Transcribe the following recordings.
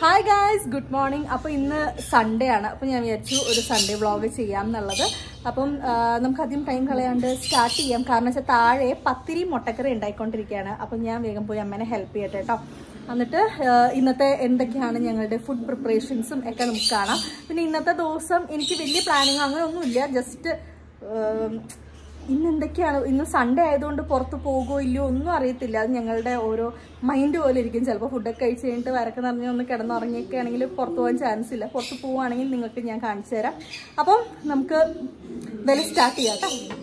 Hi guys good morning അപ്പോൾ ഇന്ന് Sunday ആണ് അപ്പോൾ ഞാൻ വിചാരിച്ചു ഒരു സൺഡേ വ്ളോഗ് ചെയ്യാം എന്നുള്ളത് അപ്പം ആ, നമുക്ക് അധികം ടൈം കളയാണ്ട് സ്റ്റാർട്ട് ചെയ്യാം കാരണം വെച്ചാൽ താഴെ പത്തിരി മുട്ടക്കറി ഉണ്ടായിക്കൊണ്ടിരിക്കുകയാണ് അപ്പം ഞാൻ വേഗം പോയി അമ്മേനെ ഹെൽപ്പ് ചെയ്യട്ടെ കേട്ടോ എന്നിട്ട് ആ, ഇന്നത്തെ എന്തൊക്കെയാണ് ഞങ്ങളുടെ ഫുഡ് പ്രിപ്പറേഷൻസും ഒക്കെ നമുക്ക് കാണാം പിന്നെ ഇന്നത്തെ ദിവസം എനിക്ക് വലിയ പ്ലാനിങ് അങ്ങനെ ഒന്നുമില്ല ജസ്റ്റ് ഇന്ന് എന്തൊക്കെയാണ് ഇന്ന് സൺഡേ ആയതുകൊണ്ട് പുറത്ത് പോകുമോ ഇല്ലയോ ഒന്നും അറിയത്തില്ല അത് ഞങ്ങളുടെ ഓരോ മൈൻഡ് പോലെ ഇരിക്കും ചിലപ്പോൾ ഫുഡൊക്കെ കഴിച്ച് കഴിഞ്ഞിട്ട് വരക്ക് നിറഞ്ഞ് ഒന്ന് കിടന്നുറങ്ങിയൊക്കെ ആണെങ്കിൽ പുറത്ത് പോകാൻ ചാൻസ് ഇല്ല പുറത്ത് പോവുകയാണെങ്കിൽ നിങ്ങൾക്ക് ഞാൻ കാണിച്ചു തരാം അപ്പം നമുക്ക് വില സ്റ്റാർട്ട് ചെയ്യാം കേട്ടോ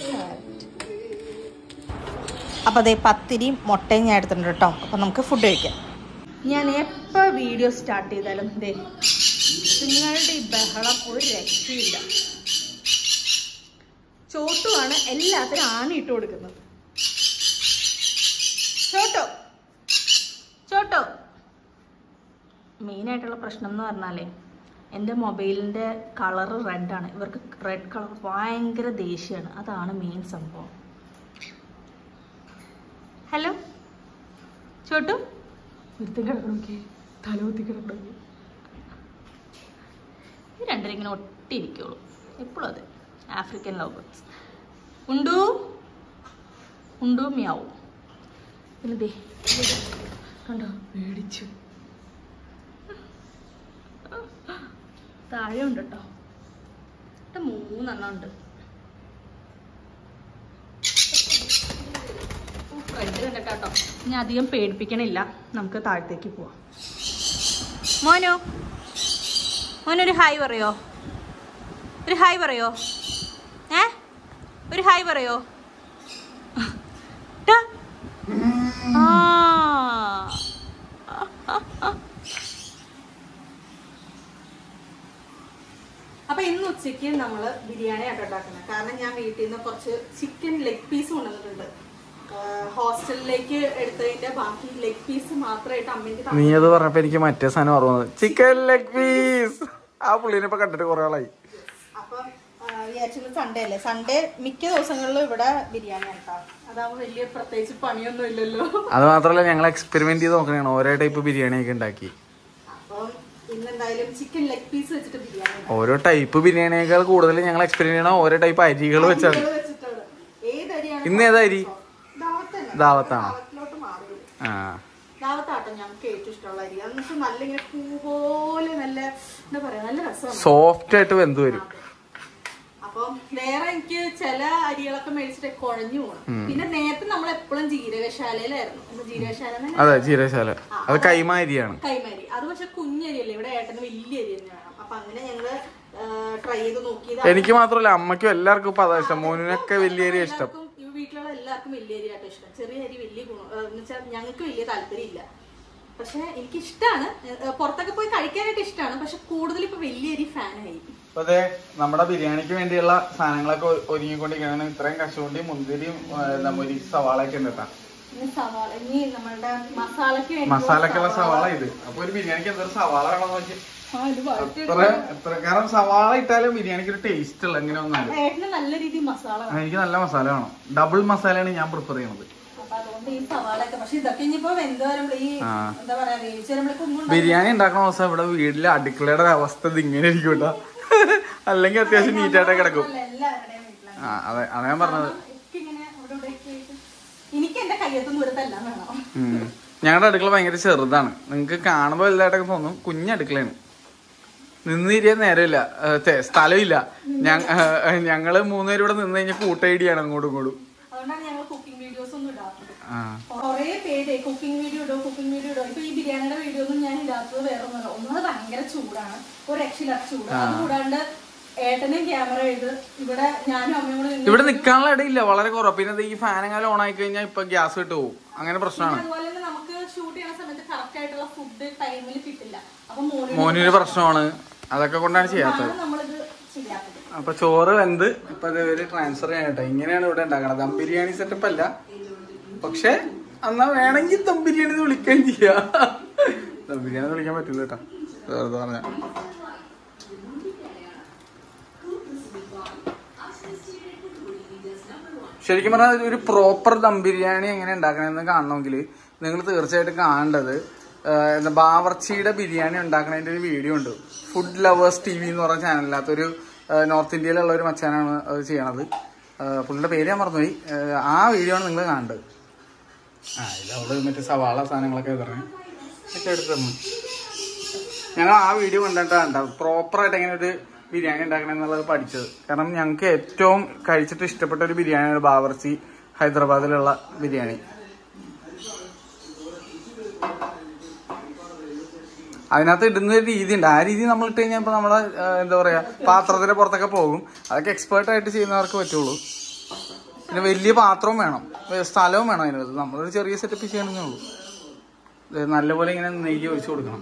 അപ്പോൾ അതേ പത്തിരിയും മുട്ടയും ഞാൻ എടുത്തിട്ടുണ്ട് കേട്ടോ അപ്പം നമുക്ക് ഫുഡ് കഴിക്കാം ഞാൻ എപ്പോൾ വീഡിയോ സ്റ്റാർട്ട് ചെയ്താലും ദേ നിങ്ങളുടെ ഈ ബഹളം ഒരു രക്ഷയില്ല ചോട്ടുമാണ് എല്ലാത്തിനും ആണി ഇട്ട് കൊടുക്കുന്നത് ചോട്ടോ ചോട്ടോ മെയിനായിട്ടുള്ള പ്രശ്നം എന്ന് പറഞ്ഞാലേ എൻ്റെ മൊബൈലിൻ്റെ കളറ് റെഡാണ് ഇവർക്ക് റെഡ് കളർ ഭയങ്കര ദേഷ്യമാണ് അതാണ് മെയിൻ സംഭവം ഹലോ ചോട്ടു ഒരുത്തും കിടക്കണോക്കെ തലകുത്തി കിടക്കണോക്കെ ഈ രണ്ടിനും ഇങ്ങനെ ഒട്ടിയിരിക്കുള്ളൂ എപ്പോഴും അതെ ആഫ്രിക്കൻ ലവ് ബേർഡ്സ് ഉണ്ടു ഉണ്ടു മ്യാവും പിന്നെ ദേ ഇത് കണ്ടോ പേടിച്ചു താഴെ ഉണ്ട് കേട്ടോ ഇവിടെ മൂന്നെണ്ണം ഉണ്ട് ഫ്രണ്ട് കണ്ടിട്ടോ ഇനി അധികം പേടിപ്പിക്കണില്ല നമുക്ക് താഴത്തേക്ക് പോവാം മോനോ മോനൊരു ഹായ് പറയോ ഒരു ഹായ് പറയോ ഏ ഒരു ഹായ് പറയോ ടാ. ആ. അപ്പൊ ഇന്ന് ഉച്ചയ്ക്ക് നമ്മൾ ബിരിയാണി ആട്ടോ ഉണ്ടാക്കുന്നത് കാരണം ഞാൻ വീട്ടിൽ നിന്ന് കുറച്ച് ചിക്കൻ ലെഗ് പീസ് കൊണ്ടുവന്നിട്ടുണ്ട് ഹോസ്റ്റലിലേക്ക് എടുത്തതിന്റെ ബാക്കി ലെഗ് പീസ് മാത്രമായിട്ട് അമ്മയ്ക്ക് നീ അത് പറഞ്ഞപ്പോ എനിക്ക് മറ്റേ സാധനം ഓർമ്മ വന്നത് ചിക്കൻ ലെഗ് പീസ് ആ പുള്ളിനെ ഇപ്പൊ കണ്ടിട്ട് കുറെ ആളായി അപ്പം വിചാരിച്ചത് സൺഡേ അല്ലേ സൺഡേ മിക്ക ദിവസങ്ങളിലും ഇവിടെ ബിരിയാണി ആട്ടോ അതാവുമ്പോൾ വലിയ പ്രത്യേകിച്ച് പണിയൊന്നും ഇല്ലല്ലോ അത് മാത്രല്ല ഞങ്ങൾ എക്സ്പെരിമെന്റ് ചെയ്ത് നോക്കണേ ഓരോ ടൈപ്പ് ബിരിയാണി ഒക്കെ ഉണ്ടാക്കി അപ്പം ഇന്നെന്തായാലും ചിക്കൻ ലെഗ് പീസ് വെച്ചിട്ട് ബിരിയാണി ഉണ്ടാക്കാം. ഓരോ ടൈപ്പ് ബിരിയാണിയേക്കാൾ കൂടുതൽ ഞങ്ങൾ എക്സ്പെരിമെന്റ് ചെയ്യണം ഓരോ ടൈപ്പ് അരികൾ വെച്ചാണ് അരികള് വെച്ചിട്ടാണ്. ഏത് അരിയാണ് ഇന്ന് ഏതാ അരി ദാവത്തന്നെ. ദാവത്താണോ? ദാവത്തിലോട്ട് മാറി ആ ദാവത്താട്ടോ ഞങ്ങൾക്ക് ഏറ്റവും ഇഷ്ടമുള്ള അരി അന്ന് വെച്ചാൽ നല്ല ഇങ്ങനെ പൂ പോലെ നല്ല എന്താ പറയാ നല്ല രസമാണ് സോഫ്റ്റ് ആയിട്ട് വെന്ത് വരും അപ്പം വേറെ എനിക്ക് ചില അരികളൊക്കെ മേടിച്ചിട്ട് കുഴഞ്ഞു പോകണം പിന്നെ നേരത്തെ നമ്മൾ എപ്പോഴും ജീരകശാലയിലായിരുന്നു അന്ന് ജീരകശാല എന്ന് അതെ ജീരശാല അത് കൈമ അരിയാണ് കൈമരി അത് പക്ഷെ കുഞ്ഞരിയല്ലേ ഇവിടെ ഏട്ടന് വലിയ അരി തന്നെ വേണം അപ്പൊ അങ്ങനെ ഞങ്ങള് ട്രൈ ചെയ്ത് നോക്കിയത് എനിക്ക് മാത്രമല്ല അമ്മയ്ക്കും എല്ലാവർക്കും ഇപ്പൊ അതാ ഇഷ്ടം മോനിനൊക്കെ വലിയ അരി ഇഷ്ടം എല്ലാവർക്കും ഈ വീട്ടിലുള്ള എല്ലാവർക്കും വലിയ അരിയാട്ടോ ഇഷ്ടം ചെറിയ അരി വലിയ ഗുണം എന്ന് വെച്ചാൽ ഞങ്ങൾക്ക് വലിയ താല്പര്യമില്ല പക്ഷെ എനിക്ക് ഇഷ്ടമാണ് പുറത്തൊക്കെ പോയി കഴിക്കാനായിട്ട് ഇഷ്ടമാണ് പക്ഷെ കൂടുതൽ ഇപ്പൊ വലിയ അരി ഫാനായി അപ്പൊ അതെ നമ്മുടെ ബിരിയാണിക്ക് വേണ്ടിയുള്ള സാധനങ്ങളൊക്കെ ഒ- ഒരുങ്ങിക്കൊണ്ടിരിക്കുകയാണ് ഇത്രയും കശുവണ്ടിയും മുന്തിരിയും ഒരു സവാളയൊക്കെ ഉണ്ട് കേട്ടാ ഇനി സവാള ഇനി നമ്മളുടെ മസാലക്ക് വേണ്ടി മസാലക്കുള്ള സവാള ഇത് അപ്പൊ ഒരു ബിരിയാണിക്ക് എന്തൊരു സവാള വേണമെന്ന് നോക്കി ആ, ഇത് വഴറ്റി എത്ര എത്ര കാരണം സവാള ഇട്ടാലും ബിരിയാണിക്ക് ഒരു ടേസ്റ്റ് ഉള്ള എങ്ങനെ ഒന്നല്ല ഏട്ടന് നല്ല രീതിയിൽ മസാല വേണം. എനിക്ക് നല്ല മസാല വേണം ഡബിൾ മസാലയാണ് ഞാൻ പ്രിഫർ ചെയ്യണത് അപ്പൊ അതുകൊണ്ട് ഈ സവാളയൊക്കെ പക്ഷെ ഇതൊക്കെ ഇനിയിപ്പോ വെന്ത് വരുമ്പോ ഈ ആ. എന്താ പറയാ വേവിച്ച് വരുമ്പോഴേക്കും ഒന്നും ഉണ്ടാവില്ല. ബിരിയാണി ഉണ്ടാക്കണ ദിവസം ഇവിടെ വീട്ടിലെ അടുക്കളയുടെ അവസ്ഥ ഇത് ഇങ്ങനെ ഇരിക്കും കേട്ടോ അല്ലെങ്കിൽ അത്യാവശ്യം നീറ്റായിട്ട് കിടക്കും അല്ല, എല്ലാവരുടെയും വീട്ടിലാണ് ആ അതെ അതാ ഞാൻ പറഞ്ഞത് എനിക്കിങ്ങനെ ഇവിടെ ഇവിടെ ഒക്കെ ആയിട്ട് എനിക്ക് എന്റെ കയ്യത്തും ദൂരത്തെല്ലാം വേണം ഉം. ഞങ്ങളുടെ അടുക്കള ഭയങ്കര ചെറുതാണ് നിങ്ങൾക്ക് കാണുമ്പോൾ വലുതായിട്ടൊക്കെ തോന്നും കുഞ്ഞ അടുക്കളയാണ് നിന്ന് തിരിയാൻ നേരമില്ല ഏ, ഛെ, സ്ഥലമില്ല ഞ- ഏ, ഞങ്ങള് മൂന്നുപേരും ഇവിടെ നിന്ന് കഴിഞ്ഞാൽ കൂട്ടൈഡിയാണ് അങ്ങോട്ടും ഇങ്ങോട്ടും അതുകൊണ്ടാണ് ഞങ്ങൾ കുക്കിംഗ് വീഡിയോസ് ഒന്നും ഇടാത്തത് ആ കൊറേ പേര് കുക്കിംഗ് വീഡിയോ ഇടും കുക്കിംഗ് വീഡിയോ ഇടും ഇപ്പൊ ഈ ബിരിയാണിയുടെ വീഡിയോ ഒന്നും ഞാൻ ഇടാത്തത് വേറെ ഒന്നുമല്ല ഒന്നത് ഭയങ്കര ചൂടാണ് ഒരു രക്ഷയില്ലാത്ത ചൂടാണ് അത് കൂടാണ്ട് ഏട്ടനും ക്യാമറ ചെയ്ത് ഇവിടെ ഞാനും അമ്മയും കൂടെ നിന്ന് ഇവിടെ നിൽക്കാനുള്ള ഇടയില്ല വളരെ കുറവ് പിന്നെ ദേ ഈ ഫാനെങ്ങാലും ഓൺ ആയി കഴിഞ്ഞാൽ ഇപ്പൊ ഗ്യാസ് വിട്ട് പോകും അങ്ങനെ പ്രശ്നമാണ് അതുപോലെ തന്നെ നമുക്ക് ഷൂട്ട് ചെയ്യുന്ന സമയത്ത് കറക്റ്റ് ആയിട്ടുള്ള ഫുഡ് ടൈമിൽ കിട്ടില്ല അപ്പൊ മോന് മോനൊരു പ്രശ്നമാണ് അതൊക്കെ കൊണ്ടാണ് ചെയ്യാത്തത് നമ്മളിത് ചെയ്യാത്തത് അപ്പൊ ചോറ് വെന്ത് ഇപ്പൊ ഇവര് ട്രാൻസ്ഫർ ചെയ്യട്ടെ ഇങ്ങനെയാണ് ഇവിടെ ഉണ്ടാക്കണത് ദം ബിരിയാണി സെറ്റപ്പ് അല്ല പക്ഷെ എന്നാ വേണമെങ്കിൽ ദം ബിരിയാണി എന്ന് വിളിക്കുകയും ചെയ്യാം ദം ബിരിയാണി എന്ന് വിളിക്കാൻ പറ്റില്ല കേട്ടോ വെറുതെ പറഞ്ഞ ശരിക്കും പറഞ്ഞാൽ ഒരു പ്രോപ്പർ ദം ബിരിയാണി എങ്ങനെ ഉണ്ടാക്കണമെന്ന് കാണണമെങ്കിൽ നിങ്ങൾ തീർച്ചയായിട്ടും കാണേണ്ടത് ഏഹ്, എന്താ ബാവർച്ചിയുടെ ബിരിയാണി ഉണ്ടാക്കുന്നതിന്റെ ഒരു വീഡിയോ ഉണ്ട് ഫുഡ് ലവേഴ്സ് ടി വി എന്ന് പറഞ്ഞ ചാനലിനകത്ത് ഒരു ഏഹ്, നോർത്ത് ഇന്ത്യയിലുള്ള ഒരു മച്ചാനാണ് അത് ചെയ്യണത് ഏഹ്, പുള്ളിയുടെ പേര് ഞാൻ മറന്നുപോയി ഏഹ്, ആ വീഡിയോ ആണ് നിങ്ങൾ കാണേണ്ടത് ആ ഇത് അവള് മറ്റേ സവാള സാധനങ്ങളൊക്കെ പറഞ്ഞു ഒക്കെ എടുത്ത് തന്നു ഞങ്ങൾ ആ വീഡിയോ കണ്ടിട്ടാണ് പ്രോപ്പറായിട്ട് എങ്ങനെ ഒരു ബിരിയാണി ഉണ്ടാക്കണം എന്നുള്ളത് പഠിച്ചത് കാരണം ഞങ്ങൾക്ക് ഏറ്റവും കഴിച്ചിട്ട് ഇഷ്ടപ്പെട്ട ഒരു ബിരിയാണിയാണ് ബാവർച്ചി ഹൈദരാബാദിലുള്ള ബിരിയാണി അതിനകത്ത് ഇടുന്ന ഒരു രീതി ഉണ്ട് ആ രീതി നമ്മൾ ഇട്ട് കഴിഞ്ഞാൽ ഇപ്പൊ നമ്മളെ ആ, എന്താ പറയാ പാത്രത്തിന്റെ പുറത്തൊക്കെ പോകും അതൊക്കെ എക്സ്പേർട്ട് ആയിട്ട് ചെയ്യുന്നവർക്ക് പറ്റുള്ളൂ പിന്നെ വലിയ പാത്രവും വേണം ഏ, സ്ഥലവും വേണം അതിനകത്ത് നമ്മളൊരു ചെറിയ സെറ്റപ്പ് ചെയ്യണമെന്നേ ഉള്ളൂ ഇത് നല്ലപോലെ ഇങ്ങനെ നെയ്യ് ഒഴിച്ചു കൊടുക്കണം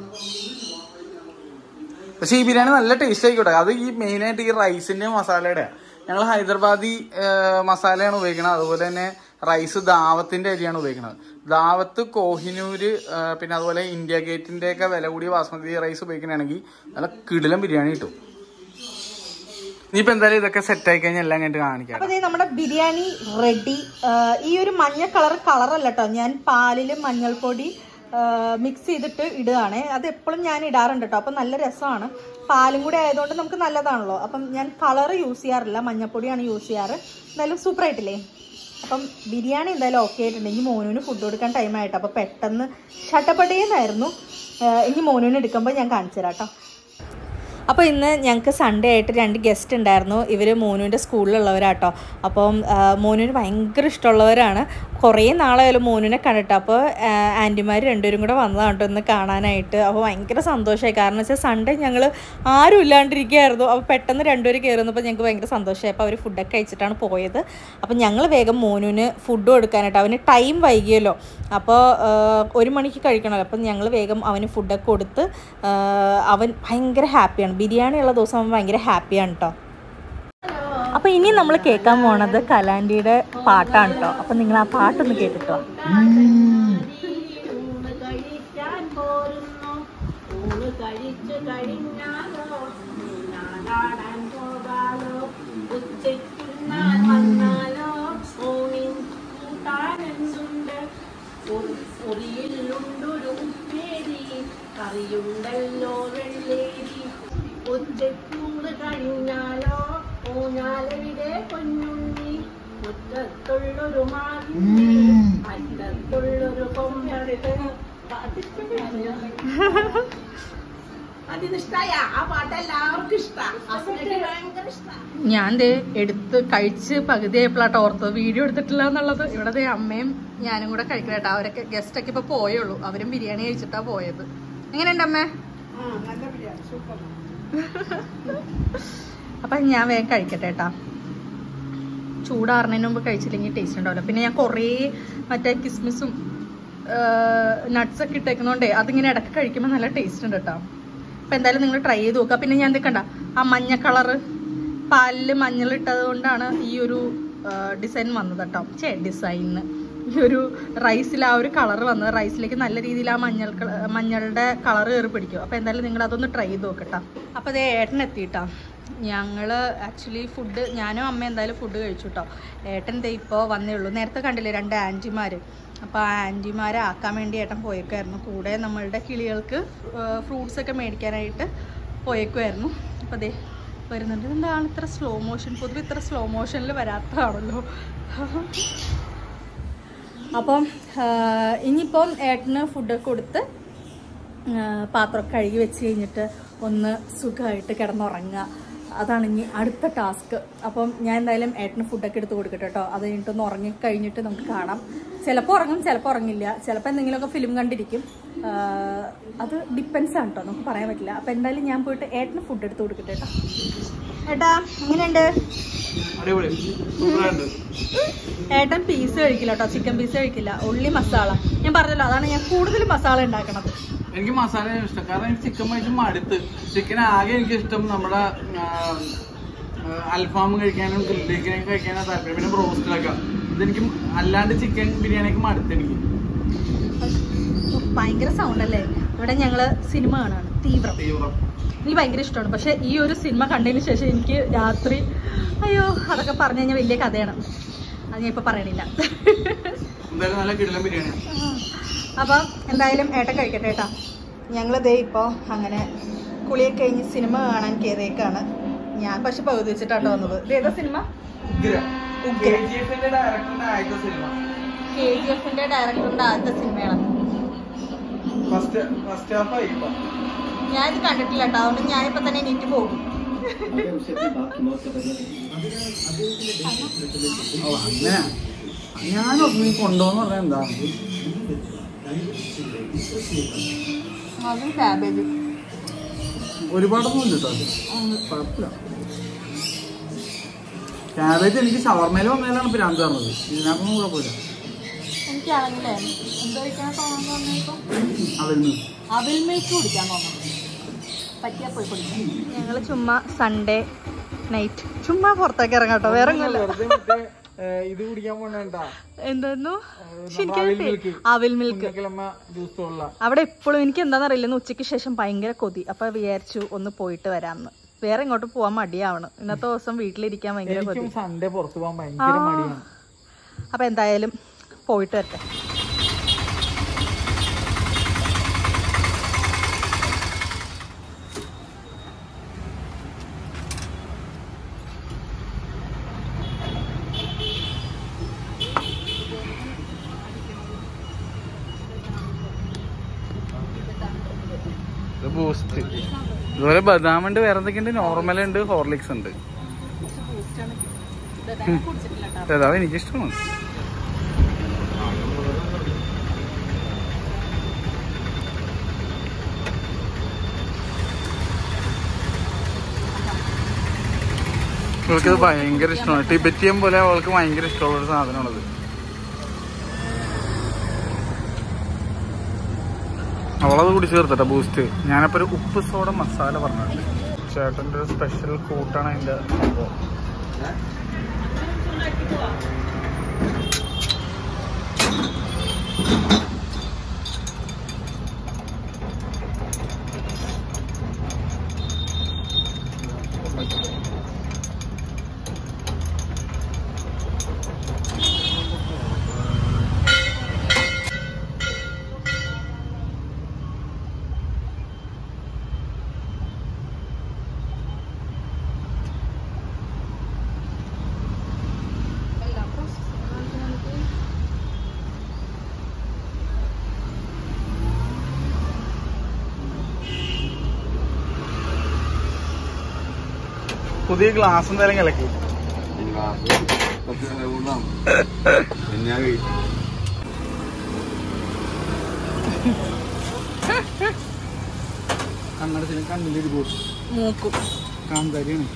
പക്ഷെ ഈ ബിരിയാണി നല്ല ടേസ്റ്റ് ആയിക്കോട്ടെ അത് ഈ മെയിൻ ആയിട്ട് ഈ റൈസിന്റെ മസാലയുടെ ഞങ്ങൾ ഹൈദരാബാദി ആ, മസാലയാണ് ഉപയോഗിക്കുന്നത് അതുപോലെ തന്നെ റൈസ് ദാവത്തിന്റെ അരിയാണ് ഉപയോഗിക്കുന്നത് ദാവത്ത് കോഹിനൂര് ആ, പിന്നെ അതുപോലെ ഇന്ത്യ ഗേറ്റിന്റെ ഒക്കെ വില കൂടിയ ബാസ്മതി റൈസ് ഉപയോഗിക്കുകയാണെങ്കിൽ നല്ല കിടിലം ബിരിയാണി കിട്ടും ഇനിയിപ്പോ എന്തായാലും ഇതൊക്കെ സെറ്റ് ആയി കഴിഞ്ഞാൽ എല്ലാം കഴിഞ്ഞിട്ട് കാണിക്കാം അപ്പൊ ദേ നമ്മുടെ ബിരിയാണി റെഡി ഈ ഒരു മഞ്ഞ കളർ കളറല്ല കേട്ടോ ഞാൻ പാലില് മഞ്ഞൾപ്പൊടി മിക്സ് ചെയ്തിട്ട് ഇടുകയാണ് അത് എപ്പോഴും ഞാൻ ഇടാറുണ്ട് കേട്ടോ അപ്പം നല്ല രസമാണ് പാലും കൂടി ആയതുകൊണ്ട് നമുക്ക് നല്ലതാണല്ലോ അപ്പം ഞാൻ കളർ യൂസ് ചെയ്യാറില്ല മഞ്ഞൾപ്പൊടിയാണ് യൂസ് ചെയ്യാറ് എന്തായാലും സൂപ്പർ ആയിട്ടില്ലേ അപ്പം ബിരിയാണി എന്തായാലും ഓക്കെ ആയിട്ടുണ്ട് ഇനി മോനുവിന് ഫുഡ് കൊടുക്കാൻ ടൈം ആയിട്ട് അപ്പം പെട്ടെന്ന് ഷട്ടപ്പടേന്നായിരുന്നു ഇനി മോനുവിന് എടുക്കുമ്പോൾ ഞാൻ കാണിച്ചു തരാം കേട്ടോ അപ്പോൾ ഇന്ന് ഞങ്ങൾക്ക് സൺഡേ ആയിട്ട് രണ്ട് ഗസ്റ്റ് ഉണ്ടായിരുന്നു ഇവർ മോനുവിൻ്റെ സ്കൂളിലുള്ളവരാട്ടോ അപ്പം ആ, മോനുവിന് ഭയങ്കര ഇഷ്ടമുള്ളവരാണ് കുറേ നാളായാലും മോനുവിനെ കണ്ടിട്ട് അപ്പോൾ ആൻറ്റിമാർ രണ്ടുപേരും കൂടെ വന്നതാണ് കേട്ടോ ഇന്ന് കാണാനായിട്ട് അപ്പോൾ ഭയങ്കര സന്തോഷമായി കാരണം വെച്ചാൽ സൺഡേ ഞങ്ങൾ ആരും ഇല്ലാണ്ടിരിക്കുകയായിരുന്നു അപ്പോൾ പെട്ടെന്ന് രണ്ടുപേരും കയറുന്നപ്പോൾ ഞങ്ങൾക്ക് ഭയങ്കര സന്തോഷമായി അപ്പോൾ അവർ ഫുഡൊക്കെ കഴിച്ചിട്ടാണ് പോയത് അപ്പോൾ ഞങ്ങൾ വേഗം മോനുവിന് ഫുഡ് കൊടുക്കാനായിട്ട് അവന് ടൈം വൈകിയല്ലോ അപ്പോൾ ആ, ഒരു മണിക്ക് കഴിക്കണമല്ലോ അപ്പം ഞങ്ങൾ വേഗം അവന് ഫുഡൊക്കെ കൊടുത്ത് ആ, അവൻ ഭയങ്കര ഹാപ്പിയാണ് ബിരിയാണി ഉള്ള ദിവസം അവൻ ഭയങ്കര ഹാപ്പിയാണ് കേട്ടോ അപ്പോൾ ഇനി നമ്മൾ കേൾക്കാൻ പോണത് കലാൻഡിയുടെ പാട്ടാണ് കേട്ടോ അപ്പം നിങ്ങൾ ആ പാട്ടൊന്ന് കേട്ടിട്ടോ ഊണ് കഴിക്കാൻ പോരുന്നു ഊണ് കഴിച്ചു കഴിഞ്ഞാലോ ഞാനാടാൻ പോകാലോ ഉച്ചയ്ക്കുണ്ണാൻ വന്നാലോ ഊണിൻ കൂട്ടാനെന്തുണ്ട് ഉറിയിലുണ്ടൊരു ഉപ്പേരി കറിയുണ്ടല്ലോ വെള്ളേരി ഉച്ചയ്ക്കൂട് കഴിഞ്ഞാലോ ഊഞ്ഞാലെവിടെ പൊന്നുണ്ണി മുറ്റത്തുള്ളൊരു മാവിന്റെ അറ്റത്തുള്ളൊരു കൊമ്പെടുത്ത് അതിനിഷ്ടായ ആ പാട്ട് എല്ലാവർക്കും ഇഷ്ടമാണ് ഭയങ്കര ഇഷ്ടമാണ് ഞാൻ ദേ എടുത്ത് കഴിച്ച് പകുതിയായപ്പോഴാട്ടോ ഓർത്തത് വീഡിയോ എടുത്തിട്ടില്ല എന്നുള്ളത് ഇവിടെ ദേ അമ്മയും ഞാനും കൂടെ കഴിക്കണേട്ടോ അവരൊക്കെ ഗസ്റ്റൊക്കെ ഇപ്പോൾ പോയുള്ളൂ അവരും ബിരിയാണി കഴിച്ചിട്ടാ പോയത് എങ്ങനെയുണ്ട് അമ്മേ അപ്പം ഞാൻ വേഗം കഴിക്കട്ടെ കേട്ടാ ചൂടാറുന്നതിന് മുമ്പ് കഴിച്ചില്ലെങ്കിൽ ടേസ്റ്റ് ഉണ്ടാവില്ല പിന്നെ ഞാൻ കുറേ മറ്റേ കിസ്മിസും നട്ട്സ് ഒക്കെ ഇട്ടേക്കുന്നോണ്ടേ അതിങ്ങനെ ഇടയ്ക്ക് കഴിക്കുമ്പോൾ നല്ല ടേസ്റ്റ് ഉണ്ട് കേട്ടോ അപ്പം എന്തായാലും നിങ്ങൾ ട്രൈ ചെയ്ത് നോക്കുക പിന്നെ ഞാൻ എന്തൊക്കെ ആ മഞ്ഞ കളറ് പാലിൽ മഞ്ഞൾ ഇട്ടത് കൊണ്ടാണ് ഈ ഒരു ഡിസൈൻ വന്നത് കേട്ടോ ചേ ഡിസൈനിന് ഈ ഒരു റൈസിൽ ആ ഒരു കളർ വന്നത് റൈസിലേക്ക് നല്ല രീതിയിൽ ആ മഞ്ഞൾ കള- മഞ്ഞളുടെ കളർ കയറി പിടിക്കും അപ്പോൾ എന്തായാലും നിങ്ങൾ അതൊന്ന് ട്രൈ ചെയ്ത് നോക്കട്ടോ അപ്പോൾ അതേ ഏട്ടൻ എത്തിയിട്ടാ ഞങ്ങൾ ആക്ച്വലി ഫുഡ് ഞാനും അമ്മ എന്തായാലും ഫുഡ് കഴിച്ചു കേട്ടോ ഏട്ടൻ ദേ ഇപ്പോൾ വന്നേ ഉള്ളൂ നേരത്തെ കണ്ടില്ലേ രണ്ട് ആൻറ്റിമാർ അപ്പോൾ ആ ആൻറ്റിമാരെ ആക്കാൻ വേണ്ടി ഏട്ടൻ പോയേക്കായിരുന്നു കൂടെ നമ്മളുടെ കിളികൾക്ക് ഫ്രൂട്ട്സ് ഒക്കെ മേടിക്കാനായിട്ട് പോയേക്കുമായിരുന്നു അപ്പോൾ ദേ വരുന്നുണ്ട് എന്താണ് ഇത്ര സ്ലോ മോഷൻ പൊതുവെ ഇത്ര സ്ലോ മോഷനിൽ വരാത്തതാണല്ലോ അപ്പം ഇനിയിപ്പം ഏട്ടന് ഫുഡൊക്കെ കൊടുത്ത് ആ, പാത്രമൊക്കെ കഴുകി വെച്ച് കഴിഞ്ഞിട്ട് ഒന്ന് സുഖമായിട്ട് കിടന്നുറങ്ങുക അതാണ് ഇനി അടുത്ത ടാസ്ക് അപ്പം ഞാൻ എന്തായാലും ഏട്ടന് ഫുഡൊക്കെ എടുത്ത് കൊടുക്കട്ടെ കേട്ടോ അത് കഴിഞ്ഞിട്ടൊന്ന് ഉറങ്ങി കഴിഞ്ഞിട്ട് നമുക്ക് കാണാം ചിലപ്പോൾ ഉറങ്ങും ചിലപ്പോൾ ഉറങ്ങില്ല ചിലപ്പോൾ എന്തെങ്കിലുമൊക്കെ ഫിലിം കണ്ടിരിക്കും ആ, അത് ഡിപ്പെൻസ് ആണ് കേട്ടോ നമുക്ക് പറയാൻ പറ്റില്ല അപ്പം എന്തായാലും ഞാൻ പോയിട്ട് ഏട്ടന് ഫുഡ് എടുത്ത് കൊടുക്കട്ടെ കേട്ടോ ഏട്ടാ എങ്ങനെയുണ്ട് അടിപൊളി സൂപ്പറായിട്ടുണ്ട് ഏട്ടൻ പീസ് കഴിക്കില്ല കേട്ടോ ചിക്കൻ പീസ് കഴിക്കില്ല ഉള്ളി മസാല ഞാൻ പറഞ്ഞല്ലോ അതാണ് ഞാൻ കൂടുതൽ മസാല ഉണ്ടാക്കണത് എനിക്ക് മസാല ഇഷ്ടം കാരണം എനിക്ക് ചിക്കൻ കഴിച്ച് മടുത്ത് ചിക്കൻ ആകെ എനിക്ക് ഇഷ്ടം നമ്മുടെ ആ, ആ, അൽഫാം കഴിക്കാനും ഗ്രിൽ ചിക്കൻ കഴിക്കാനും താല്പര്യം പിന്നെ ബ്രോസ്റ്റിലൊക്കെ ഇതെനിക്ക് അല്ലാണ്ട് ചിക്കൻ ബിരിയാണിക്ക് മടുത്ത് എനിക്ക് ഭയങ്കര സൗണ്ട് അല്ലേ ഇവിടെ ഞങ്ങള് സിനിമ കാണാണ് തീവ്രം തീവ്രം എനിക്ക് ഭയങ്കര ഇഷ്ടമാണ് പക്ഷെ ഈ ഒരു സിനിമ കണ്ടതിന് ശേഷം എനിക്ക് രാത്രി അയ്യോ അതൊക്കെ പറഞ്ഞു കഴിഞ്ഞാൽ വലിയ കഥയാണ് അത് ഞാൻ ഇപ്പൊ പറയണില്ല എന്തായാലും നല്ല കിടിലം ബിരിയാണി അപ്പം എന്തായാലും ഏട്ടൻ കഴിക്കട്ടെ ഏട്ടാ ഞങ്ങളിതേ ഇപ്പോൾ അങ്ങനെ കുളിയൊക്കെ കഴിഞ്ഞ് സിനിമ കാണാൻ കയറിയേക്കാണ് ഞാൻ പക്ഷെ പകുതി വെച്ചിട്ടാണ് വന്നത് ഇത് ഏതാ സിനിമ ഉഗ്ര ഉഗ്ര. KGF-ന്റെ ഡയറക്ടറിന്റെ ആദ്യത്തെ സിനിമ കെ ജി എഫിന്റെ ഡയറക്ടറിന്റെ ആദ്യത്തെ സിനിമയാണ് ഫസ്റ്റ് ഫസ്റ്റ് ഹാഫ് ആയി ഇപ്പൊ ഞാൻ ഇത് കണ്ടിട്ടില്ല കേട്ടോ അതുകൊണ്ട് ഞാനിപ്പോ തന്നെ എണീറ്റ് പോകും ഓ അങ്ങനെ ഞാനൊന്നും നീ കൊണ്ടുപോന്ന് പറഞ്ഞാൽ എന്താ അതും ക്യാബേജ് ഒരുപാടൊന്നും ഇല്ല കേട്ടോ അത് കുഴപ്പമില്ല ക്യാബേജ് എനിക്ക് ഷവർമയിൽ വന്നതിലാണ് ഭ്രാന്ത് പറഞ്ഞത് ഇതിനകത്തൊന്നും കുഴപ്പമില്ല എനിക്കാണെങ്കിലേ എന്താ കഴിക്കാൻ തോന്നുന്നു പറഞ്ഞപ്പോ അതിൽ നിന്ന് അവിൽ മിൽക്ക് കുടിക്കാൻ തോന്നുന്നു പറ്റിയാ പോയി കുടിക്കാം ഞങ്ങൾ ചുമ്മാ സൺഡേ നൈറ്റ് ചുമ്മാ പുറത്തേക്ക് ഇറങ്ങാട്ടോ വേറെ ഒന്നുമില്ല വെറുതെ മറ്റേ ഇത് കുടിക്കാൻ പോണേണ്ട എന്തായിരുന്നു നമ്മുടെ അവിൽ മിൽക്ക്. അവിൽ മിൽക്ക് ജ്യൂസ് ഉള്ള അവിടെ എപ്പോഴും എനിക്ക് എന്താണെന്ന് അറിയില്ല ഉച്ചയ്ക്ക് ശേഷം ഭയങ്കര കൊതി അപ്പൊ വിചാരിച്ചു ഒന്ന് പോയിട്ട് വരാമെന്ന് വേറെ ഇങ്ങോട്ട് പോവാൻ മടിയാവണം ഇന്നത്തെ ദിവസം വീട്ടിലിരിക്കാൻ ഭയങ്കര കൊതി എനിക്കും സൺഡേ പുറത്തു പോകാൻ ഭയങ്കര മടിയാണ് അപ്പൊ എന്തായാലും പോയിട്ട് വരട്ടെ ഇത് ബൂസ്റ്റ് ഇതുപോലെ ബദാം ഉണ്ട് വേറെ എന്തൊക്കെയുണ്ട് നോർമൽ ഉണ്ട് ഹോർലിക്സ് ഉണ്ട് അതാ എനിക്കിഷ്ടമാണ് അവൾക്കത് ഭയങ്കര ഇഷ്ടമാണ് ടിബറ്റിയൻ പോലെ അവൾക്ക് ഭയങ്കര ഇഷ്ടമുള്ള ഒരു സാധനമാണത് അവളത് കുടിച്ച് ചേർത്തട്ടെ ബൂസ്റ്റ് ഞാനപ്പോ ഒരു ഉപ്പ് സോഡ മസാല പറഞ്ഞിട്ടുണ്ട് ചേട്ടൻ്റെ ഒരു സ്പെഷ്യൽ കൂട്ടാണ് അതിന്റെ സംഭവം പുതിയ ഗ്ലാസ് എന്തായാലും കലക്കി കണ്ണടച്ചില്ല കണ്ണിലൊരു പോട്ട് മൂക്കും കാന്താരിയാണ്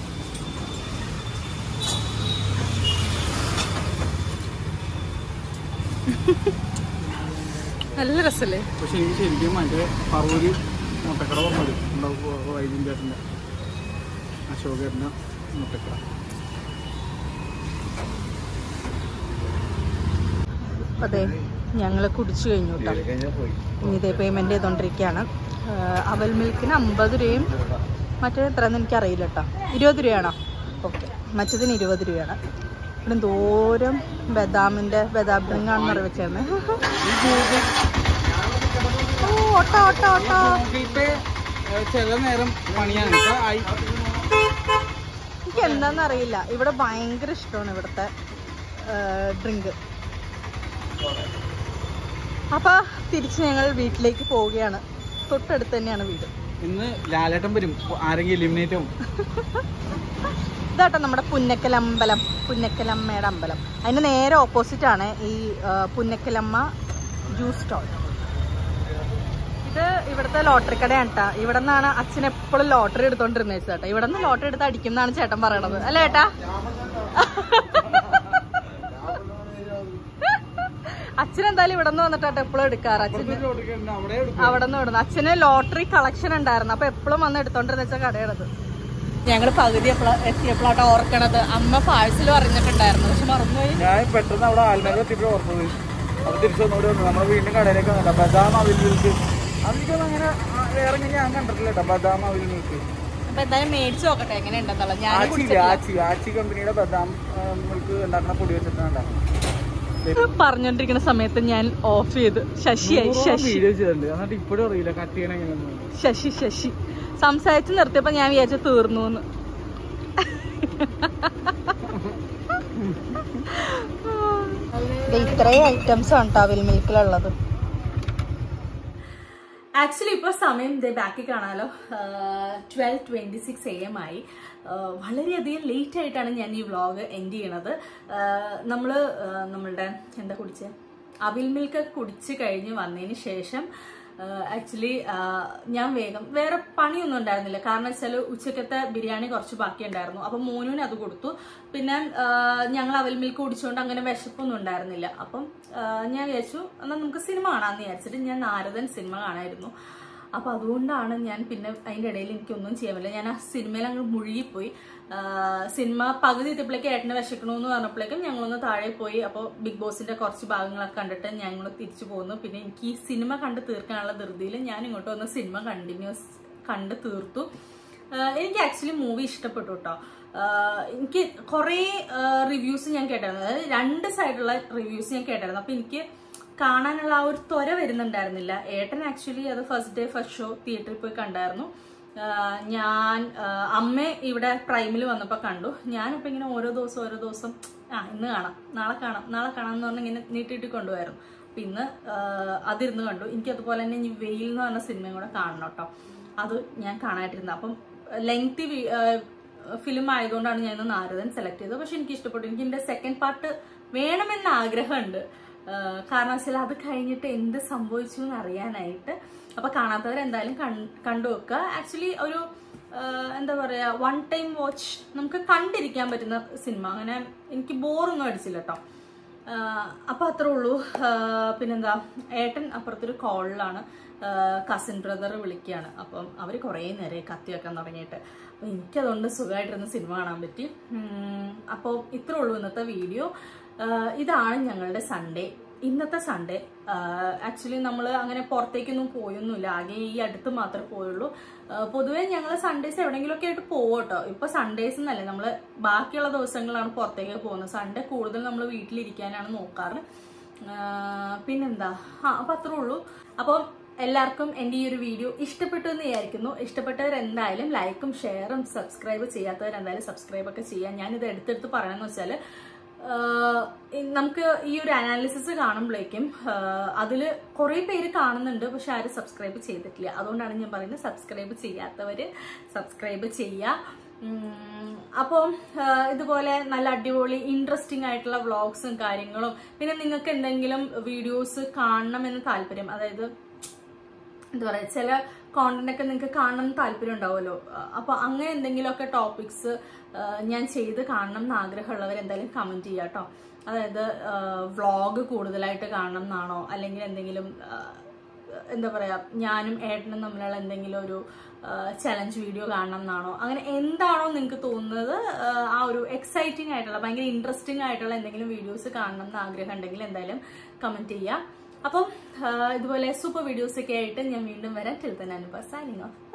നല്ല രസല്ലേ പക്ഷെ എനിക്ക് ശരിക്കും മറ്റേ പറവൂര് മുട്ടക്കട പറഞ്ഞത് ഉണ്ടാവും വൈദ്യം ചേട്ടൻ്റെ അശോകേട്ടൻ്റെ മുട്ടക്കട അതെ ഞങ്ങൾ കുടിച്ചു കഴിഞ്ഞു കേട്ടോ കഴിഞ്ഞാൽ പോയി ഇനി ഇതേ പേയ്മെന്റ് ചെയ്തോണ്ടിരിക്കുകയാണ് ആഹ് അവൽ മിൽക്കിന് അമ്പത് രൂപയും മറ്റേ എത്രയെന്ന് എനിക്കറിയില്ല കേട്ടോ ഇരുപത് രൂപയാണോ ഓക്കെ മറ്റതിന് ഇരുപത് രൂപയാണ് ഇവിടെ ദൂരം ബദാമിന്റെ ബദാം ഡ്രിങ്ക് ആണെന്ന് അറിയ വെച്ചേർന്ന് ഓ ഓട്ടോ ഓട്ടോ ഓട്ടോ നോക്കിയിട്ട് ചില നേരം പണിയാണ് ഇപ്പൊ ആയി എനിക്ക് എന്താണെന്ന് അറിയില്ല ഇവിടെ ഭയങ്കര ഇഷ്ടമാണ് ഇവിടുത്തെ ഡ്രിങ്ക് അപ്പൊ തിരിച്ച് ഞങ്ങൾ വീട്ടിലേക്ക് പോവുകയാണ് തൊട്ടടുത്ത് തന്നെയാണ് വീട് ഇന്ന് ലാലേട്ടൻ വരും ആരെങ്കിലും എലിമിനേറ്റ് ആവും ഇതാട്ടോ നമ്മുടെ പുന്നക്കലമ്പലം പുന്നക്കലമ്മയുടെ അമ്പലം അതിന് നേരെ ഓപ്പോസിറ്റ് ആണ് ഈ ആ, പുന്നക്കലമ്മ ജ്യൂസ് സ്റ്റോൾ ഇത് ഇവിടുത്തെ ലോട്ടറി കടയാണ് കേട്ടാ ഇവിടെ നിന്നാണ് അച്ഛൻ എപ്പോഴും ലോട്ടറി എടുത്തോണ്ടിരുന്നത് ചേട്ടാ ഇവിടെ നിന്ന് ലോട്ടറി എടുത്ത് അടിക്കുന്നതാണ് ചേട്ടൻ പറയണത് അല്ലേ ഏട്ടാ അച്ഛൻ എന്തായാലും ഇവിടെ നിന്ന് വന്നിട്ടാട്ടോ എപ്പോഴും എടുക്കാറ് അച്ഛന് അവിടെ അവിടെ നിന്ന് വിടുന്നു അച്ഛന് ലോട്ടറി കളക്ഷൻ ഉണ്ടായിരുന്നു അപ്പൊ എപ്പോഴും വന്ന് എടുത്തോണ്ടിരുന്ന വെച്ച കടയാണത് ഞങ്ങള് പകുതി എത്തിയപ്പോഴാട്ടോ ഓർക്കണത് അമ്മ പാഴ്സൽ പറഞ്ഞിട്ടുണ്ടായിരുന്നു പക്ഷെ മറന്നുപോയി ഞാൻ പെട്ടെന്ന് അവിടെ ആൽമേല എത്തിയപ്പോൾ ഓർത്തത് അത് തിരിച്ചു വന്നോട് വന്നു നമ്മുടെ വീണ്ടും കടയിലേക്ക് വന്നിട്ടാ ബദാം അവിൽ മിൽക്ക് അതെനിക്കൊന്നും അങ്ങനെ ആ, വേറെ ഇങ്ങനെ ഞാൻ കണ്ടിട്ടില്ല കേട്ടോ ബദാം അവിൽ മിൽക്ക് അപ്പൊ എന്തായാലും മേടിച്ചു നോക്കട്ടെ എങ്ങനെ ഉണ്ടെന്നുള്ളത് ഞാൻ ആച്ചി ഇല്ലേ? ആച്ചി ആച്ചി കമ്പനിയുടെ ബദാം ആ, മിൽക്ക് ഉണ്ടാക്കുന്ന പൊടി വെച്ചിട്ടാണ് ഉണ്ടാക്കുന്നത് പറഞ്ഞോണ്ടിരിക്കുന്ന സമയത്ത് ഞാൻ ഓഫ് ചെയ്തു ശശിയായി ശശി വീഡിയോ ചെയ്തിട്ടുണ്ട് എന്നിട്ട് ഇപ്പോഴും അറിയില്ല കട്ട് ചെയ്യണം എങ്ങനെയൊന്നും ശശി ശശി സംസാരിച്ച് നിർത്തിയപ്പോ ഞാൻ വിചാരിച്ചു തീർന്നു എന്ന് ഇത്രയും ഐറ്റംസ് ആണ് ടവിൽ മിൽക്കിലുള്ളത് ആക്ച്വലി ഇപ്പോൾ സമയം ഇതേ ബാക്കിൽ കാണാലോ twelve twenty six A M ആയി ആഹ് വളരെയധികം ലേറ്റ് ആയിട്ടാണ് ഞാൻ ഈ വ്ളോഗ് എൻഡ് ചെയ്യണത് നമ്മൾ നമ്മളുടെ എന്താ കുടിച്ചത് അവിൽ മിൽക്ക് കുടിച്ച് കഴിഞ്ഞ് വന്നതിന് ശേഷം ആക്ച്വലി ഞാൻ വേഗം വേറെ പണിയൊന്നും ഉണ്ടായിരുന്നില്ല കാരണം വെച്ചാൽ ഉച്ചക്കത്തെ ബിരിയാണി കുറച്ച് ബാക്കി ഉണ്ടായിരുന്നു അപ്പം മോനുവിന് അത് കൊടുത്തു പിന്നെ ഞങ്ങൾ അവൽ മിൽക്ക് കുടിച്ചുകൊണ്ട് അങ്ങനെ വിശപ്പൊന്നും ഉണ്ടായിരുന്നില്ല അപ്പം ആ, ഞാൻ വിചാരിച്ചു എന്നാൽ നമുക്ക് സിനിമ കാണാമെന്ന് വിചാരിച്ചിട്ട് ഞാൻ നാരദൻ സിനിമ കാണായിരുന്നു അപ്പൊ അതുകൊണ്ടാണ് ഞാൻ പിന്നെ അതിന്റെ ഇടയിൽ എനിക്കൊന്നും ചെയ്യാൻ പറ്റില്ല ഞാൻ ആ സിനിമയിൽ അങ്ങ് മുഴുകിപ്പോയി ആ, സിനിമ പകുതി എത്തിയപ്പോഴേക്ക് ഏട്ടനെ വിശക്കണമെന്ന് പറഞ്ഞപ്പോഴേക്കും ഞങ്ങളൊന്ന് താഴെ പോയി അപ്പോൾ ബിഗ് ബോസിന്റെ കുറച്ച് ഭാഗങ്ങളൊക്കെ കണ്ടിട്ട് ഞങ്ങൾ തിരിച്ചു പോന്നു പിന്നെ എനിക്ക് ഈ സിനിമ കണ്ട് തീർക്കാനുള്ള ധൃതിയിൽ ഞാൻ ഇങ്ങോട്ട് വന്ന് സിനിമ കണ്ടിന്യൂസ് കണ്ട് തീർത്തു ആഹ് എനിക്ക് ആക്ച്വലി മൂവി ഇഷ്ടപ്പെട്ടു കേട്ടോ ആഹ് എനിക്ക് കുറേ റിവ്യൂസ് ഞാൻ കേട്ടായിരുന്നു അതായത് രണ്ട് സൈഡുള്ള റിവ്യൂസ് ഞാൻ കേട്ടായിരുന്നു അപ്പൊ എനിക്ക് കാണാനുള്ള ആ ഒരു ത്വര വരുന്നുണ്ടായിരുന്നില്ല ഏട്ടൻ ആക്ച്വലി അത് ഫസ്റ്റ് ഡേ ഫസ്റ്റ് ഷോ തിയേറ്ററിൽ പോയി കണ്ടായിരുന്നു ആഹ് ഞാൻ ആഹ് അമ്മ ഇവിടെ പ്രൈമിൽ വന്നപ്പോൾ കണ്ടു ഞാനിപ്പോൾ ഇങ്ങനെ ഓരോ ദിവസം ഓരോ ദിവസം ആ ഇന്ന് കാണാം നാളെ കാണാം നാളെ കാണാം എന്ന് പറഞ്ഞ് ഇങ്ങനെ നീട്ടിയിട്ട് കൊണ്ടുപോയായിരുന്നു അപ്പം ഇന്ന് ആഹ് അതിരുന്ന് കണ്ടു എനിക്ക് അതുപോലെ തന്നെ ഇനി വെയിൽ എന്ന് പറഞ്ഞ സിനിമയും കൂടെ കാണണം കേട്ടോ അത് ഞാൻ കാണായിട്ടിരുന്നത് അപ്പം ലെങ്തി ഫിലിം ആയതുകൊണ്ടാണ് ഞാൻ ഇന്ന് നാരദൻ സെലക്ട് ചെയ്തത് പക്ഷെ എനിക്ക് ഇഷ്ടപ്പെട്ടു എനിക്ക് എൻ്റെ സെക്കൻഡ് പാർട്ട് വേണമെന്ന ആഗ്രഹമുണ്ട് ആഹ് കാരണം വെച്ചാൽ അത് കഴിഞ്ഞിട്ട് എന്ത് സംഭവിച്ചു എന്ന് അറിയാനായിട്ട് അപ്പൊ കാണാത്തവർ എന്തായാലും കൺ- കണ്ടു വെക്കുക ആക്ച്വലി ഒരു ആഹ് എന്താ പറയാ വൺ ടൈം വാച്ച് നമുക്ക് കണ്ടിരിക്കാൻ പറ്റുന്ന സിനിമ അങ്ങനെ എനിക്ക് ബോറൊന്നും അടിച്ചില്ല കേട്ടോ ആഹ് അപ്പൊ അത്രേ ഉള്ളൂ ആഹ് പിന്നെന്താ ഏട്ടൻ അപ്പുറത്തൊരു കോളിലാണ് കസിൻ ബ്രദർ വിളിക്കുകയാണ് അപ്പം അവർ കുറേ നേരം കത്തി വെക്കാൻ തുടങ്ങിയിട്ട് അപ്പം എനിക്കതുകൊണ്ട് സുഖമായിട്ടിരുന്ന് സിനിമ കാണാൻ പറ്റി അപ്പോൾ ഇത്രേ ഉള്ളൂ ഇന്നത്തെ വീഡിയോ ഇതാണ് ഞങ്ങളുടെ സൺഡേ ഇന്നത്തെ സൺഡേ ആക്ച്വലി നമ്മൾ അങ്ങനെ പുറത്തേക്കൊന്നും പോയൊന്നുമില്ല ആകെ ഈ അടുത്ത് മാത്രമേ പോയുള്ളൂ ആഹ് പൊതുവേ ഞങ്ങൾ സൺഡേസ് എവിടെയെങ്കിലുമൊക്കെ ആയിട്ട് പോകും കേട്ടോ ഇപ്പൊ സൺഡേസ് എന്നല്ലേ നമ്മൾ ബാക്കിയുള്ള ദിവസങ്ങളാണ് പുറത്തേക്ക് പോകുന്നത് സൺഡേ കൂടുതൽ നമ്മൾ വീട്ടിലിരിക്കാനാണ് നോക്കാറ് ആഹ് പിന്നെന്താ ആ അപ്പൊ അത്രേ ഉള്ളൂ അപ്പം എല്ലാവർക്കും എൻ്റെ ഈ ഒരു വീഡിയോ ഇഷ്ടപ്പെട്ടു എന്ന് വിചാരിക്കുന്നു ഇഷ്ടപ്പെട്ടവർ എന്തായാലും ലൈക്കും ഷെയറും സബ്സ്ക്രൈബ് ചെയ്യാത്തവർ എന്തായാലും സബ്സ്ക്രൈബ് ഒക്കെ ചെയ്യാം ഞാനിത് എടുത്തെടുത്ത് പറയണമെന്ന് വെച്ചാൽ നമുക്ക് ഈ ഒരു അനാലിസിസ് കാണുമ്പോഴേക്കും അതിൽ കുറേ പേര് കാണുന്നുണ്ട് പക്ഷെ ആരും സബ്സ്ക്രൈബ് ചെയ്തിട്ടില്ല അതുകൊണ്ടാണ് ഞാൻ പറയുന്നത് സബ്സ്ക്രൈബ് ചെയ്യാത്തവർ സബ്സ്ക്രൈബ് ചെയ്യുക ഉം, അപ്പം ആ, ഇതുപോലെ നല്ല അടിപൊളി ഇൻട്രസ്റ്റിംഗ് ആയിട്ടുള്ള വ്ളോഗ്സും കാര്യങ്ങളും പിന്നെ നിങ്ങൾക്ക് എന്തെങ്കിലും വീഡിയോസ് കാണണമെന്ന് താല്പര്യം അതായത് എന്താ പറയാ ചില കോണ്ടന്റ് ഒക്കെ നിങ്ങൾക്ക് കാണണം എന്ന് താല്പര്യം ഉണ്ടാവുമല്ലോ അപ്പൊ അങ്ങനെ എന്തെങ്കിലുമൊക്കെ ടോപ്പിക്സ് ഞാൻ ചെയ്ത് കാണണം എന്ന് ആഗ്രഹമുള്ളവർ എന്തായാലും കമന്റ് ചെയ്യുക കേട്ടോ അതായത് വ്ളോഗ് കൂടുതലായിട്ട് കാണണം എന്നാണോ അല്ലെങ്കിൽ എന്തെങ്കിലും ആ, എന്താ പറയാ ഞാനും ഏട്ടനും തമ്മിലുള്ള എന്തെങ്കിലും ഒരു ചലഞ്ച് വീഡിയോ കാണണം എന്നാണോ അങ്ങനെ എന്താണോ നിങ്ങൾക്ക് തോന്നുന്നത് ആ, ആ ഒരു എക്സൈറ്റിംഗ് ആയിട്ടുള്ള ഭയങ്കര ഇൻട്രസ്റ്റിംഗ് ആയിട്ടുള്ള എന്തെങ്കിലും വീഡിയോസ് കാണണം എന്ന് ആഗ്രഹം ഉണ്ടെങ്കിൽ എന്തായാലും കമന്റ് ചെയ്യുക അപ്പം ആ, ഇതുപോലെ സൂപ്പർ വീഡിയോസ് ഒക്കെ ആയിട്ട് ഞാൻ വീണ്ടും വരാം ടിൽ തന്നെ അനുഭവ സൈനിങ് ഓഫ്